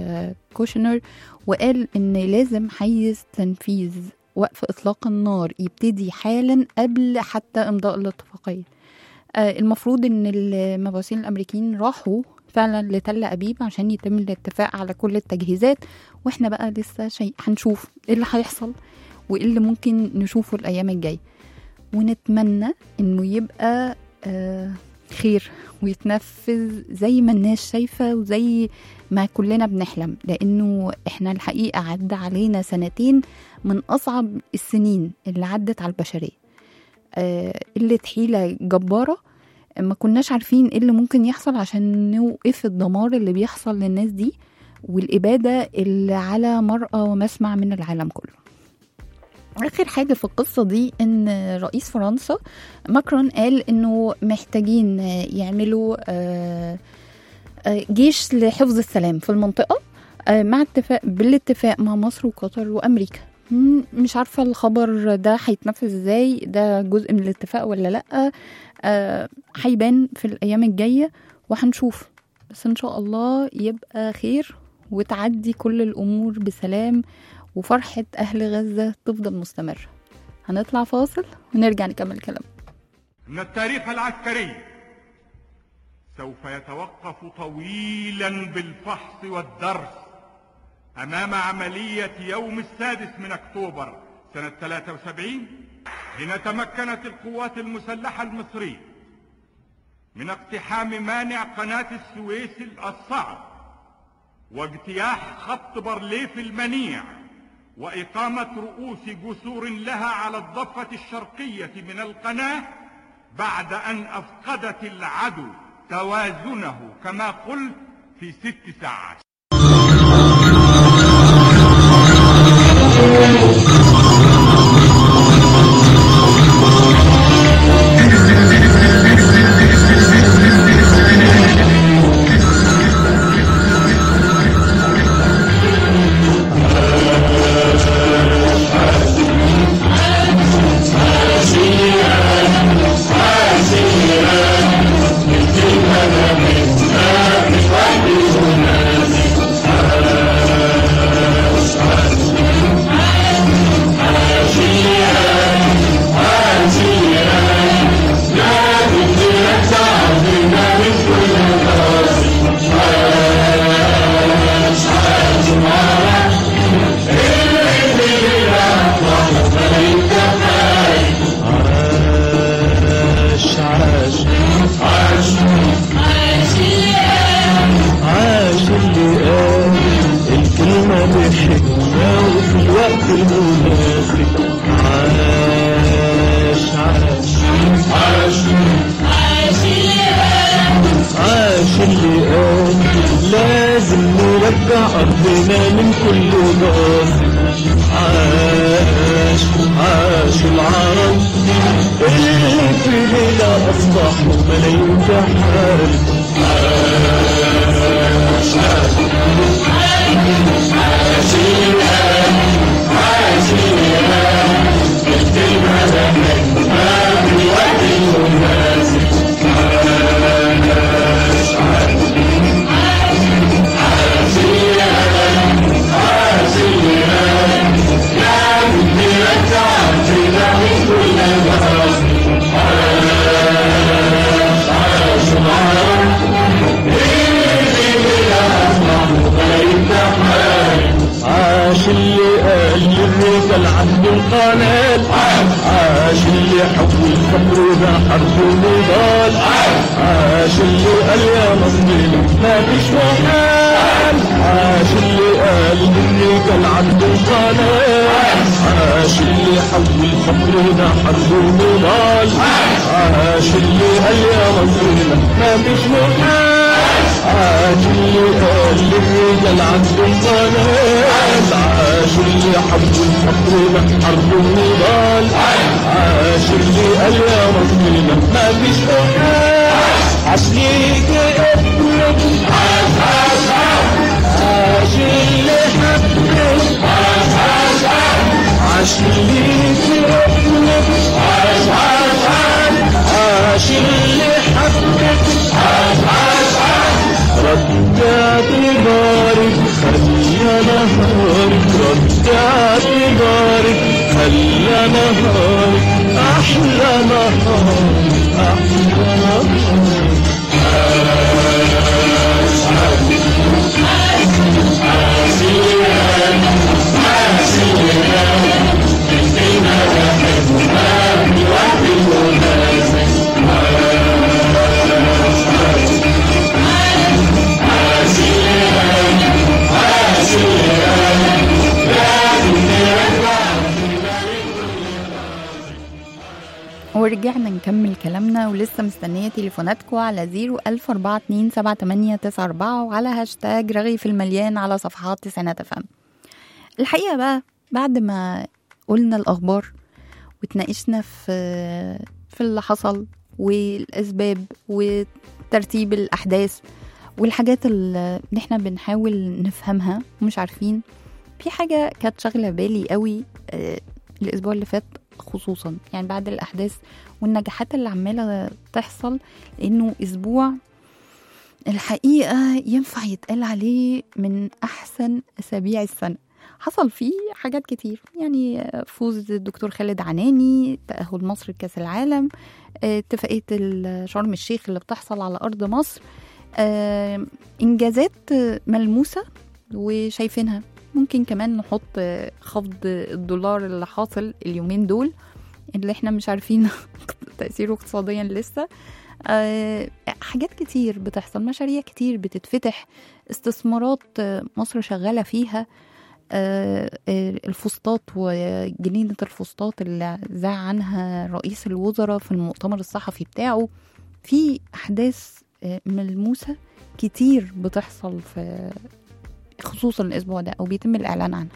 وكوشنر وقال ان لازم حيز تنفيذ وقف اطلاق النار يبتدي حالا قبل حتى امضاء الاتفاقيه آه، المفروض ان المبعوثين الامريكيين راحوا فعلا لتل ابيب عشان يتم الاتفاق على كل التجهيزات واحنا بقى لسه شيء هنشوف ايه اللي هيحصل وايه اللي ممكن نشوفه الايام الجايه ونتمنى انه يبقى آه خير ويتنفذ زي ما الناس شايفة وزي ما كلنا بنحلم لأنه إحنا الحقيقة عدى علينا سنتين من أصعب السنين اللي عدت على البشرية آه، قلة حيلة جبارة ما كناش عارفين ايه اللي ممكن يحصل عشان نوقف الدمار اللي بيحصل للناس دي والإبادة اللي على مرأى ومسمع من العالم كله آخر حاجة في القصة دي إن رئيس فرنسا ماكرون قال إنه محتاجين يعملوا آه، آه، جيش لحفظ السلام في المنطقة آه، مع اتفاق بالاتفاق مع مصر وقطر وأمريكا مم، مش عارفة الخبر ده هيتنفذ ازاي ده جزء من الاتفاق ولا لأ آه، هيبان في الأيام الجاية وهنشوف بس إن شاء الله يبقى خير وتعدي كل الأمور بسلام وفرحة أهل غزة تفضل مستمرة هنطلع فاصل ونرجع نكمل كلام ان التاريخ العسكري سوف يتوقف طويلا بالفحص والدرس امام عمليه يوم السادس من اكتوبر سنه 73 حين تمكنت القوات المسلحه المصريه من اقتحام مانع قناه السويس الصعب واجتياح خط بارليف المنيع وإقامة رؤوس جسور لها على الضفة الشرقية من القناة بعد أن أفقدت العدو توازنه كما قلت في ست ساعات عاش عاش عاش اللي قال الكلمة بحكمة وفي الوقت المناسب عاش عاش عاش عاش اللي قال لازم نرجع أرضنا من كل غاصب عاش عاش العرب اللي في ليلة أصبحوا ملايين جحال عاش اللي قال للرجال عنده القنال عاش اللي حب الفقر ده حرب ونضال عاش اللي قال يا مصري ما فيش محال عاش اللي قال للرجال عنده القنال عاش اللي حب الفقر ده حرب ونضال عاش اللي قال يا مصري ما فيش محال عاش اللي قال للرجال عنده القنال عاش اللي حب الفقر ده حرب النضال عاش اللي قال يا مصرنا ما فيش محال عاش ليك ابنك عاش عاش عاش اللي حبك عاش عاش عاش ليك ابنك عاش عاش عاش اللي حبك عاش عاش رجعت بارك خلى نهارك رجعت بارك خلى نهارك أحلى نهار أحلى نهار ورجعنا نكمل كلامنا ولسه مستنية تليفوناتكم على 014278894 وعلى هاشتاج رغي في المليان على صفحات تسعينات فم الحقيقة بقى بعد ما قلنا الأخبار وتناقشنا في في اللي حصل والأسباب وترتيب الأحداث والحاجات اللي احنا بنحاول نفهمها ومش عارفين في حاجة كانت شاغلة بالي قوي آه، الأسبوع اللي فات خصوصا يعني بعد الأحداث والنجاحات اللي عمالة تحصل لأنه أسبوع الحقيقة ينفع يتقال عليه من أحسن أسابيع السنة حصل فيه حاجات كتير يعني فوز الدكتور خالد عناني تأهل مصر لكأس العالم آه، اتفاقية ال- شرم الشيخ اللي بتحصل على أرض مصر آه، إنجازات ملموسة وشايفينها ممكن كمان نحط آه، خفض الدولار اللي حاصل اليومين دول اللي احنا مش عارفين تأثيره اقتصاديا لسه آه، حاجات كتير بتحصل مشاريع كتير بتتفتح استثمارات آه، مصر شغالة فيها آه، آه، الفسطاط وجنينة الفسطاط اللي ذاع عنها رئيس الوزراء في المؤتمر الصحفي بتاعه في أحداث آه، ملموسة كتير بتحصل في خصوصا الأسبوع ده أو بيتم الإعلان عنها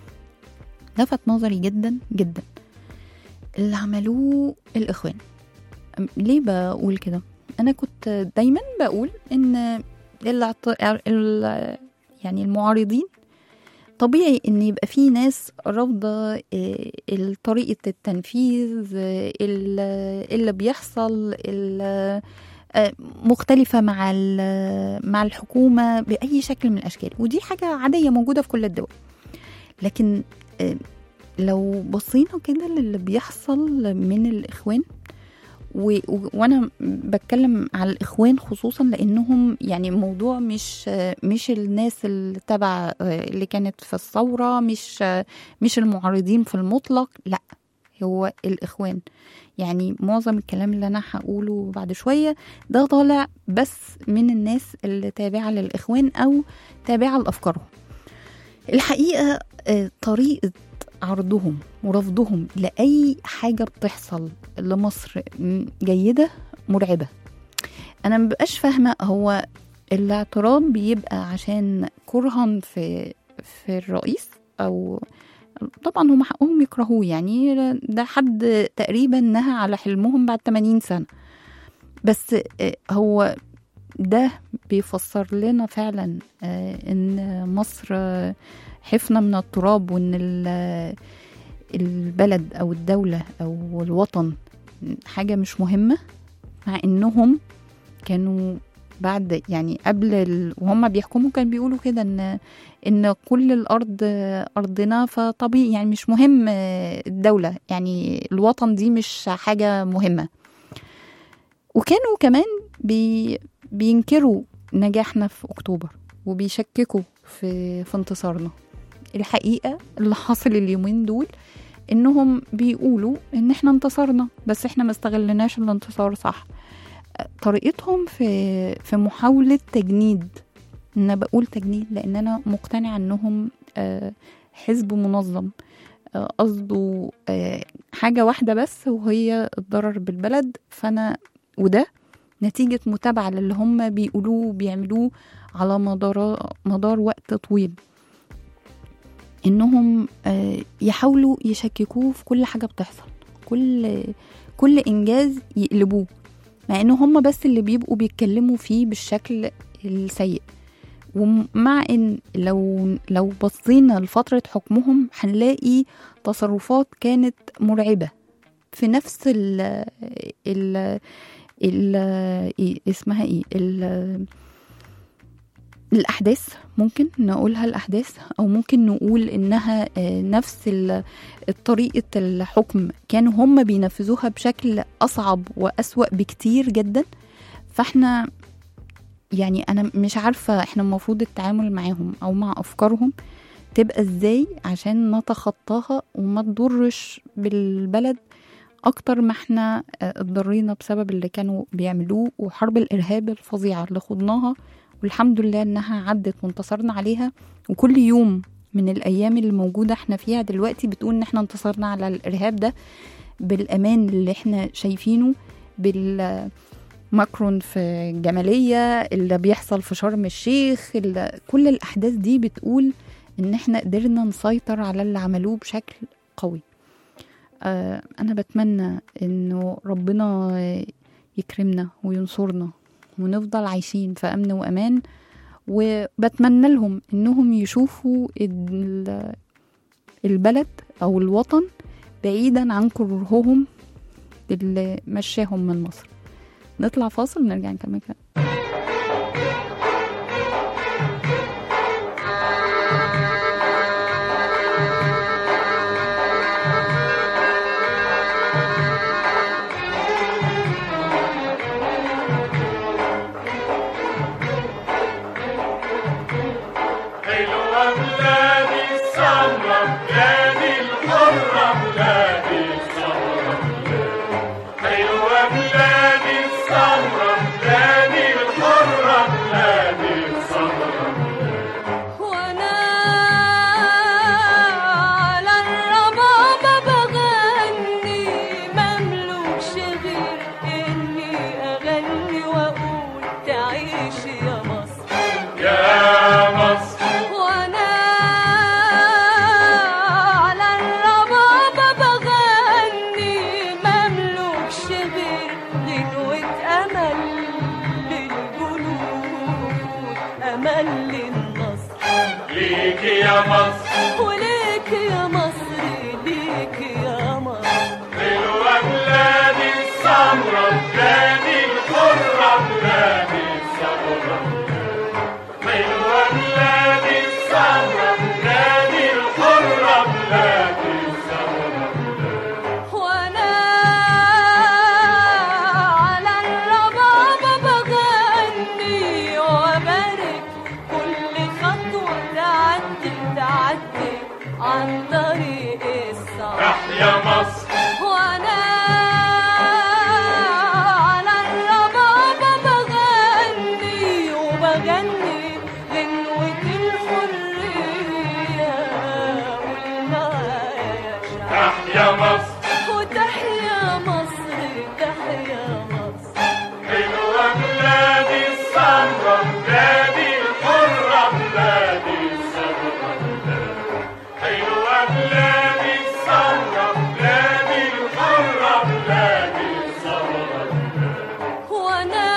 لفت نظري جدا جدا اللي عملوه الإخوان أم- ليه بقول كده أنا كنت دايما بقول إن العط... ال... يعني المعارضين طبيعي ان يبقى في ناس رافضه آه، طريقه التنفيذ آه، ال- اللي بيحصل ال- آه، مختلفه مع ال- مع الحكومه باي شكل من الاشكال ودي حاجه عاديه موجوده في كل الدول لكن آه، لو بصينا كده للي بيحصل من الاخوان و... و... وانا بتكلم على الاخوان خصوصا لانهم يعني موضوع مش مش الناس اللي تبع اللي كانت في الثوره مش مش المعارضين في المطلق لا هو الاخوان يعني معظم الكلام اللي انا هقوله بعد شويه ده طالع بس من الناس اللي تابعه للاخوان او تابعه لافكارهم الحقيقه آه، طريقه عرضهم ورفضهم لأي حاجة بتحصل لمصر م- جيدة مرعبة أنا مبقاش فاهمة هو الاعتراض بيبقى عشان كرها في في الرئيس أو طبعا هم حقهم يكرهوه يعني ده حد تقريبا نهى على حلمهم بعد 80 سنة بس آه، هو ده بيفسر لنا فعلا آه، ان مصر آه، حفنة من التراب وان ال- البلد او الدولة او الوطن حاجة مش مهمة مع انهم كانوا بعد يعني قبل ال... وهم بيحكموا كانوا بيقولوا كده ان ان كل الارض ارضنا فطبيعي يعني مش مهم الدولة يعني الوطن دي مش حاجة مهمة وكانوا كمان بي... بينكروا نجاحنا في اكتوبر وبيشككوا في في انتصارنا الحقيقة اللي حاصل اليومين دول انهم بيقولوا ان احنا انتصرنا بس احنا ما استغلناش الانتصار صح طريقتهم في في محاولة تجنيد انا بقول تجنيد لان انا مقتنعة انهم آه، حزب منظم آه، قصده آه، حاجة واحدة بس وهي الضرر بالبلد فانا وده نتيجة متابعة للي هم بيقولوه وبيعملوه على مدار مدار وقت طويل انهم آه، يحاولوا يشككوه في كل حاجه بتحصل كل كل انجاز يقلبوه مع ان هم بس اللي بيبقوا بيتكلموا فيه بالشكل السيء ومع ان لو لو بصينا لفتره حكمهم هنلاقي تصرفات كانت مرعبه في نفس ال ال ال إيه اسمها ايه ال الأحداث ممكن نقولها الأحداث أو ممكن نقول إنها آه، نفس ال- طريقة الحكم كانوا هم بينفذوها بشكل أصعب وأسوأ بكتير جدا فإحنا يعني أنا مش عارفة إحنا المفروض التعامل معاهم أو مع أفكارهم تبقى إزاي عشان نتخطاها وما تضرش بالبلد أكتر ما إحنا آه، اتضرينا بسبب اللي كانوا بيعملوه وحرب الإرهاب الفظيعة اللي خضناها والحمد لله انها عدت وانتصرنا عليها وكل يوم من الايام اللي موجوده احنا فيها دلوقتي بتقول ان احنا انتصرنا على الارهاب ده بالامان اللي احنا شايفينه بالماكرون في جماليه اللي بيحصل في شرم الشيخ اللي كل الاحداث دي بتقول ان احنا قدرنا نسيطر على اللي عملوه بشكل قوي آه انا بتمنى انه ربنا يكرمنا وينصرنا ونفضل عايشين في امن وامان وبتمنى لهم انهم يشوفوا ال- البلد او الوطن بعيدا عن كرههم اللي مشاهم من مصر نطلع فاصل ونرجع نكمل كلام حلوة بلادي السمرة بلادي الحرة بلادي السمرة حلوة بلادي السمرة بلادي الحرة بلادي السمرة وانا على الربابة بغني مملوكش غير اني اغني واقول تعيش يا مصر يا مصر وانا على الربابة بغني مملوكش غير غنوة امل للجنود امل للنصر ليك يا مصر وليك يا مصر ليك يا مصر حلوة بلادي السمرة بلادي الحرة بلادي السمرة حلوة بلادي السمرة بلادي الحرة بلادي السمرة وانا على الربابة بغني وبارك كل خطوة تعدي تعدي عن طريق الصعب تحيا مصر وانا على الربابة بغني وبغني غنوة الحرية والمعايا شعب تحيا مصر وتحيا مصر تحيا مصر حلوة بلادي السمرة بلادي الحرة بلادي السمرة حلوة بلادي السمرة بلادي الحرة بلادي السمرة وانا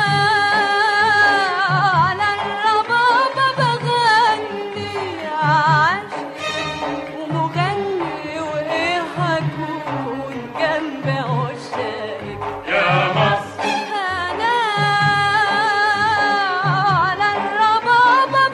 على الربابة بغني عاشق ومغني وايه هكون جنب عشاقك يا مصر انا على الربابة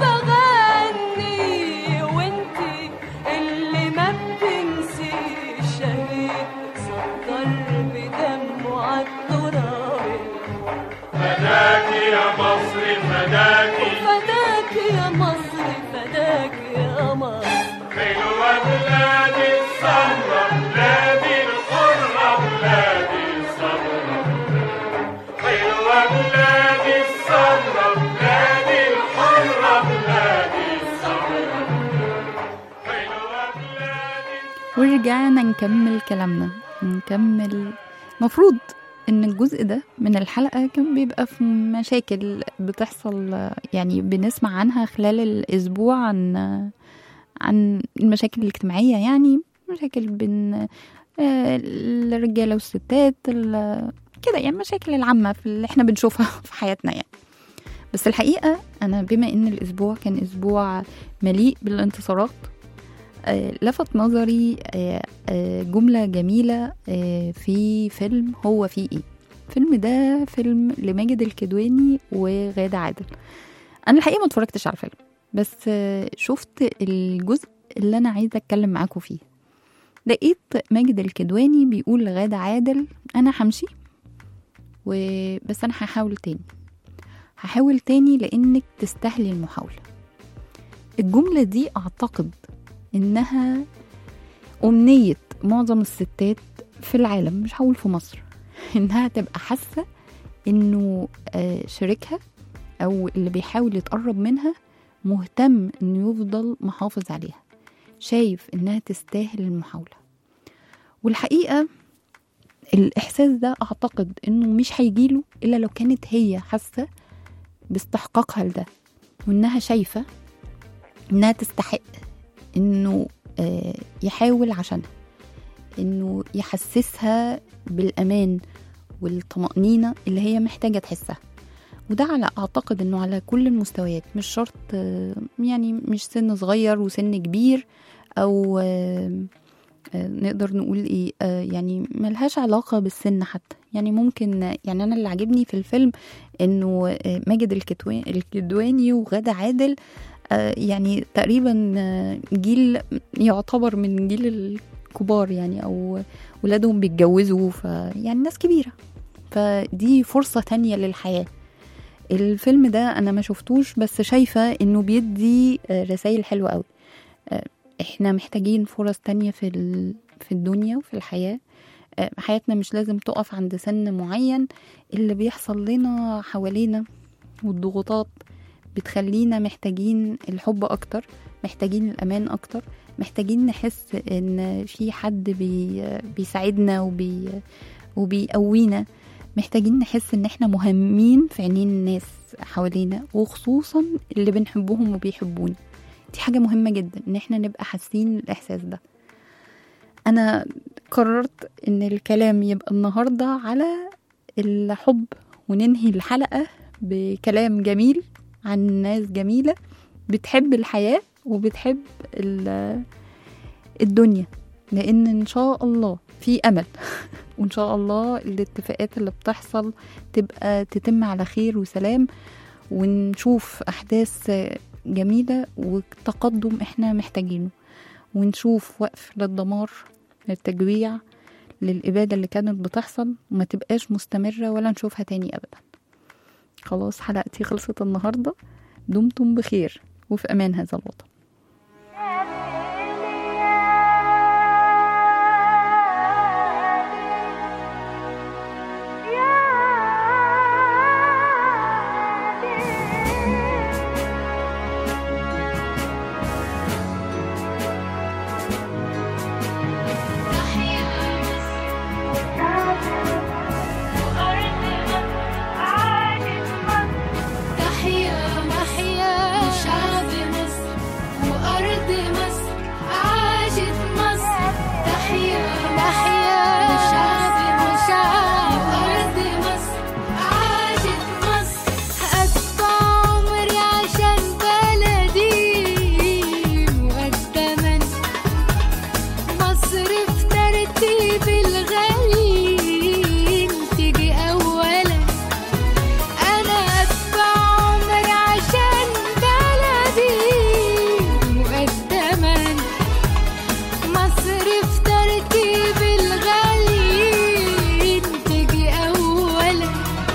بغني وانتي اللي ما بتنسيش شهيد سكر بدمه عالتراب فداك يا مصر فداكي فداك يا مصر فداك يا مصر حلوة بلادي السمرة بلادي الحرة بلادي السمرة حلوة بلادي السمرة بلادي الحرة بلادي السمرة حلوة بلادي ورجعنا نكمل كلامنا نكمل مفروض ان الجزء ده من الحلقة كان بيبقى في مشاكل بتحصل يعني بنسمع عنها خلال الاسبوع عن عن المشاكل الاجتماعية يعني مشاكل بين آه، الرجالة والستات ال- كده يعني المشاكل العامة في اللي احنا بنشوفها في حياتنا يعني بس الحقيقة أنا بما إن الأسبوع كان أسبوع مليء بالانتصارات آه، لفت نظري آه، آه، جملة جميلة آه، في فيلم هو في إيه الفيلم ده فيلم لماجد الكدواني وغادة عادل أنا الحقيقة ما اتفرجتش على الفيلم بس آه، شفت الجزء اللي أنا عايزة أتكلم معاكم فيه لقيت ماجد الكدواني بيقول لغادة عادل أنا همشي وبس أنا هحاول تاني هحاول تاني لأنك تستاهلي المحاولة الجملة دي أعتقد إنها أمنية معظم الستات في العالم مش هقول في مصر إنها تبقى حاسة إنه آه، شريكها أو اللي بيحاول يتقرب منها مهتم إنه يفضل محافظ عليها شايف إنها تستاهل المحاولة والحقيقة الإحساس ده أعتقد إنه مش هيجيله إلا لو كانت هي حاسة باستحقاقها لده وإنها شايفة إنها تستحق إنه آه، يحاول عشانها إنه يحسسها بالأمان والطمأنينة اللي هي محتاجة تحسها وده على أعتقد إنه على كل المستويات مش شرط آه، يعني مش سن صغير وسن كبير أو آه، آه، نقدر نقول ايه آه، يعني ملهاش علاقة بالسن حتى يعني ممكن يعني انا اللي عاجبني في الفيلم انه آه، ماجد الكتواني الكدواني وغادة عادل آه، يعني تقريبا آه، جيل يعتبر من جيل الكبار يعني او ولادهم بيتجوزوا ف يعني ناس كبيرة فدي فرصة تانية للحياة الفيلم ده انا ما شفتوش بس شايفة انه بيدي رسائل حلوة قوي آه، احنا محتاجين فرص تانية في ال- في الدنيا وفي الحياة آه، حياتنا مش لازم تقف عند سن معين اللي بيحصل لنا حوالينا والضغوطات بتخلينا محتاجين الحب اكتر محتاجين الامان اكتر محتاجين نحس ان في حد بي بيساعدنا وبي وبيقوينا محتاجين نحس ان احنا مهمين في عينين الناس حوالينا وخصوصا اللي بنحبهم وبيحبونا دي حاجة مهمة جدا ان احنا نبقى حاسين الاحساس ده انا قررت ان الكلام يبقى النهاردة على الحب وننهي الحلقة بكلام جميل عن ناس جميلة بتحب الحياة وبتحب ال- الدنيا لان ان شاء الله في امل وان شاء الله الاتفاقات اللي بتحصل تبقى تتم على خير وسلام ونشوف احداث جميله وتقدم احنا محتاجينه ونشوف وقف للدمار للتجويع للإبادة اللي كانت بتحصل وما تبقاش مستمرة ولا نشوفها تاني أبدا خلاص حلقتي خلصت النهاردة دمتم بخير وفي أمان هذا الوطن تحيا محيا شعب مصر وأرض مصر عاشت مصر تحيا محيا شعب مصر وأرض مصر عاشت مصر أدفع عمري عشان بلدي مقدما مصر في ترتيب الغالي تيجي أولا أنا أدفع عمري عشان بلدي مقدما مصر في ترتيب الغالي تجي أولا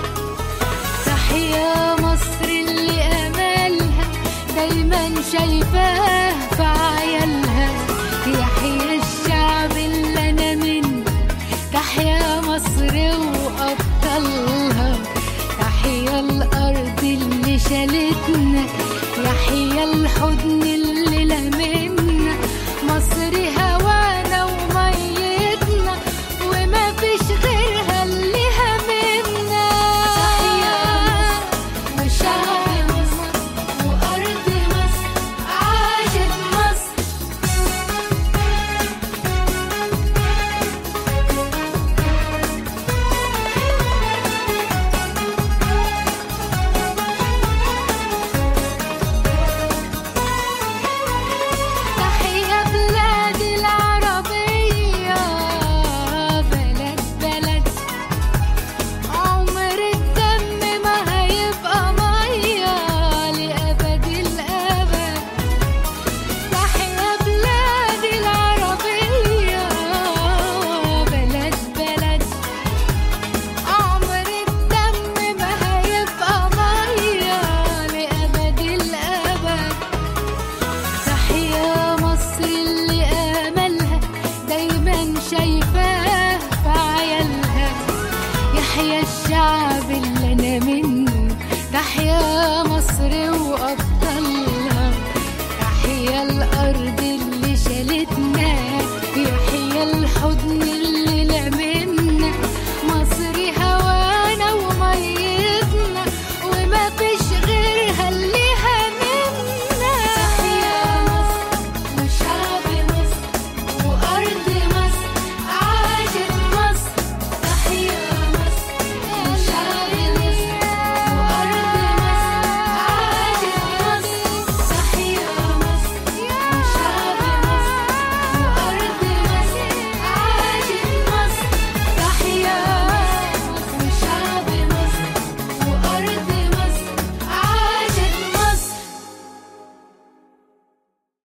تحيا مصر اللي أملها دايما شايفاه في عيالها يحيى الشعب اللي أنا منه تحيا مصر وأبطالها تحيا الأرض اللي شالتنا يحيا الحضن اللي لمنا